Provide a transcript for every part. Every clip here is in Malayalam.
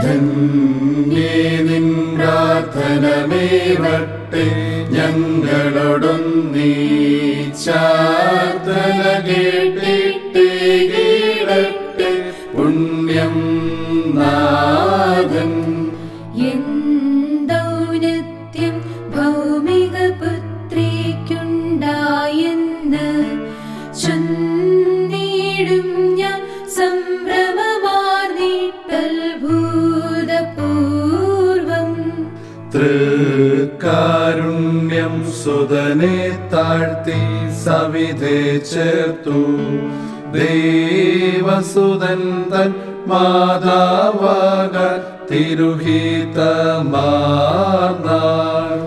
ധന്യേ നിൻ പ്രാർത്ഥനമേവട്ടെ ഞങ്ങളോടൊന്നീ ചാർത്തന കേട്ടിട്ടേ കീഴട്ടെ പുണ്യം നാഥൻ എന്തൗനത്യം ഭൗമിക പുത്രിക്കുണ്ടായെന്ന് ചൊന്നീടും ഞാൻ സംഭ്രമമാർന്നിട്ടത്ഭുതപൂർവം തൃക്കാരുണ്യം സുതനെ താഴ്ത്തി സവിധേ ചേർത്തു ദേവസുതൻ തൻ മാതാവാക തിരുഹിതമാർന്നാൾ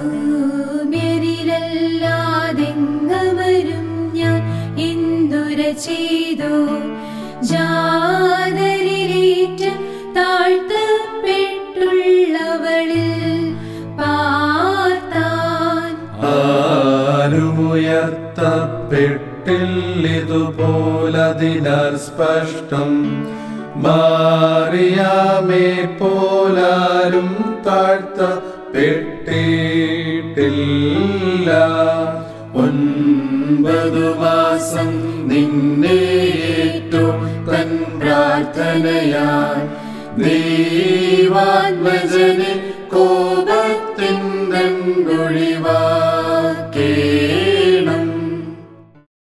സൗമ്യരിലല്ലാതെങ്ങമരും ഞാൻ എന്തുര ചെയ്തു ജാതരിലേറ്റ് താഴ്ത്തപ്പെട്ടുള്ളവളിൽ പാർത്താൻ ആരുമുയർത്തപ്പെട്ടില്ലിതുപോലതിനാൽ സ്പഷ്ടം മാറിയാമേ പോലാരും താഴ്ത്തപ്പെട്ടിട്ടില്ല ഒൻപതു മാസം നിന്നെ ഏറ്റവും തൻ പ്രാർത്ഥനയാൽ ദൈവാത്മജനെ കോപത്തിൻ ഒഴിവാ